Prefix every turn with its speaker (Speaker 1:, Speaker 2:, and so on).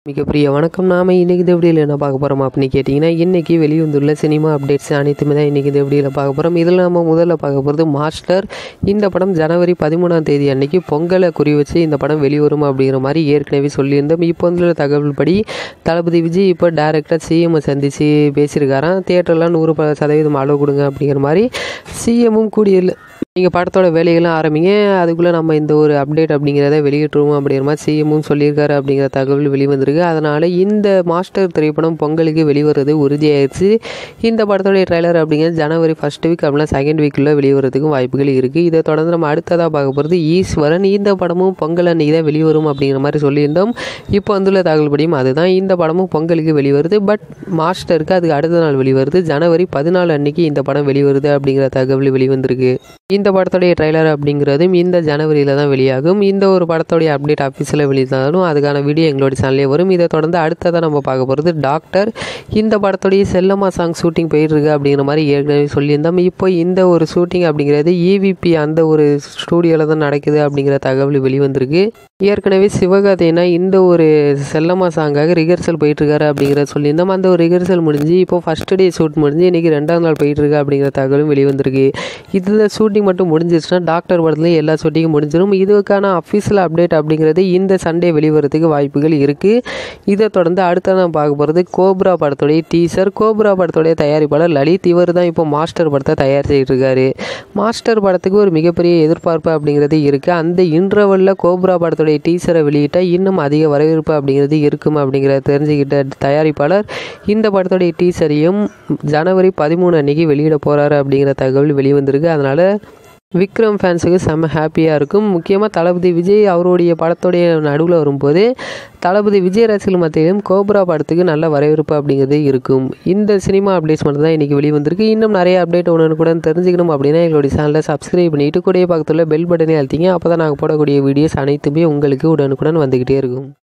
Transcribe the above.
Speaker 1: மிகப்பெரிய வணக்கம் நாம இன்றைக்கி இந்த வீடியோவில் என்ன பார்க்க போகிறோம் அப்படின்னு கேட்டிங்கன்னா இன்றைக்கி வெளிவந்துள்ள சினிமா அப்டேட்ஸ் அனைத்துமே தான் இன்றைக்கி இந்த வீடியோவில் பார்க்க போகிறோம் இதில் நம்ம முதல்ல பார்க்க போகிறது மாஸ்டர் இந்த படம் ஜனவரி பதிமூணாம் தேதி அன்னைக்கு பொங்கலை குறி வச்சு இந்த படம் வெளிவரும் அப்படிங்கிற மாதிரி ஏற்கனவே சொல்லியிருந்தோம் இப்போ வந்துள்ள தகவல் படி தளபதி விஜய் இப்போ டேரக்டர் சிஎம்ஐ சந்தித்து பேசியிருக்காராம் தியேட்டர்லாம் நூறு ப- சதவீதம் அளவு கொடுங்க அப்படிங்கிற மாதிரி சிஎம்மும் கூடிய நீங்கள் படத்தோட வேலைகள்லாம் ஆரம்பிங்க அதுக்குள்ளே நம்ம இந்த ஒரு அப்டேட் அப்படிங்கிறத வெளியிட்டுருவோம் அப்படிங்கிற மாதிரி சிஎம்மும் சொல்லியிருக்காரு அப்படிங்கிற தகவல் வெளிவந்திருக்கு அதனால் இந்த மாஸ்டர் திரைப்படம் பொங்கலுக்கு வெளிவரது உறுதியாயிருச்சு இந்த படத்தோடைய ட்ரைலர் அப்படிங்கிறது ஜனவரி ஃபர்ஸ்ட் வீக் அப்படின்னா செகண்ட் வீக்குள்ளே வெளிவரதுக்கும் வாய்ப்புகள் இருக்குது இதை தொடர்ந்து நம்ம அடுத்ததாக பார்க்க போகிறது ஈஸ்வரன் இந்த படமும் பொங்கல் அன்னைக்கு தான் வெளிவரும் அப்படிங்கிற மாதிரி சொல்லியிருந்தோம் இப்போ வந்துள்ள தகவல் படியும் அதுதான் இந்த படமும் பொங்கலுக்கு வெளிவருது பட் மாஸ்டருக்கு அதுக்கு அடுத்த நாள் வெளிவருது ஜனவரி பதினாலு அன்னைக்கு இந்த படம் வெளிவருது அப்படிங்கிற தகவல் வெளிவந்திருக்கு இந்த படத்துடைய ட்ரைலர் அப்படிங்கிறதும் இந்த ஜனவரியில் தான் வெளியாகும் இந்த ஒரு படத்துடைய அப்டேட் ஆஃபீஸில் வெளியிட்டாலும் அதுக்கான வீடியோ எங்களோட சேனல்லே வரும் இதை தொடர்ந்து அடுத்ததாக நம்ம பார்க்க போகிறது டாக்டர் இந்த படத்துடைய செல்லம்மா சாங் ஷூட்டிங் போயிட்டுருக்கு அப்படிங்கிற மாதிரி ஏற்கனவே சொல்லியிருந்தோம் இப்போ இந்த ஒரு ஷூட்டிங் அப்படிங்கிறது இவிபி அந்த ஒரு ஸ்டூடியோவில் தான் நடக்குது அப்படிங்கிற தகவல் வெளிவந்திருக்கு ஏற்கனவே சிவகார்த்தினா இந்த ஒரு செல்லம்மா சாங்காக ரிஹர்சல் போயிட்டுருக்காரு அப்படிங்கிறத சொல்லியிருந்தோம் அந்த ஒரு ரிஹர்சல் முடிஞ்சு இப்போ ஃபஸ்ட் டே ஷூட் முடிஞ்சு இன்றைக்கி ரெண்டாவது நாள் போயிட்டுருக்கு அப்படிங்கிற தகவலும் வெளிவந்திருக்கு இதில் ஷூட்டிங் மட்டும் முடிஞ்சிருச்சுன்னா டாக்டர் படத்துலையும் எல்லா ஷூட்டிங்கும் முடிஞ்சிடும் இதுக்கான அஃபீஷியல் அப்டேட் அப்படிங்கிறது இந்த சண்டே வெளிவரத்துக்கு வாய்ப்புகள் இருக்குது இதை தொடர்ந்து அடுத்த நான் பார்க்க போகிறது கோப்ரா படத்துடைய டீசர் கோப்ரா படத்துடைய தயாரிப்பாளர் லலித் இவர் தான் இப்போ மாஸ்டர் படத்தை தயார் செய்துட்டு இருக்காரு மாஸ்டர் படத்துக்கு ஒரு மிகப்பெரிய எதிர்பார்ப்பு அப்படிங்கிறது இருக்குது அந்த இன்டர்வலில் கோப்ரா படத்துடைய டீசரை வெளியிட்டால் இன்னும் அதிக வரவேற்பு அப்படிங்கிறது இருக்கும் அப்படிங்கிறத தெரிஞ்சுக்கிட்ட தயாரிப்பாளர் இந்த படத்துடைய டீசரையும் ஜனவரி பதிமூணு அன்னைக்கு வெளியிட போகிறாரு அப்படிங்கிற தகவல் வெளிவந்திருக்கு அதனால் விக்ரம் ஃபேன்ஸுக்கு செம்ம ஹாப்பியாக இருக்கும் முக்கியமாக தளபதி விஜய் அவருடைய படத்துடைய நடுவில் வரும்போது தளபதி விஜய் ரசிகர்கள் மத்தியிலும் கோப்ரா படத்துக்கு நல்ல வரவேற்பு அப்படிங்கிறது இருக்கும் இந்த சினிமா அப்டேட்ஸ் மட்டும் தான் இன்றைக்கி வெளிவந்திருக்கு இன்னும் நிறைய அப்டேட் உடனுக்குடன் தெரிஞ்சுக்கணும் அப்படின்னா எங்களுடைய சேனலை சப்ஸ்கிரைப் பண்ணிட்டு கூடிய பக்கத்தில் பெல் பட்டனே அழுத்திங்க அப்போ தான் நாங்கள் போடக்கூடிய வீடியோஸ் அனைத்துமே உங்களுக்கு உடனுக்குடன் வந்துக்கிட்டே இருக்கும்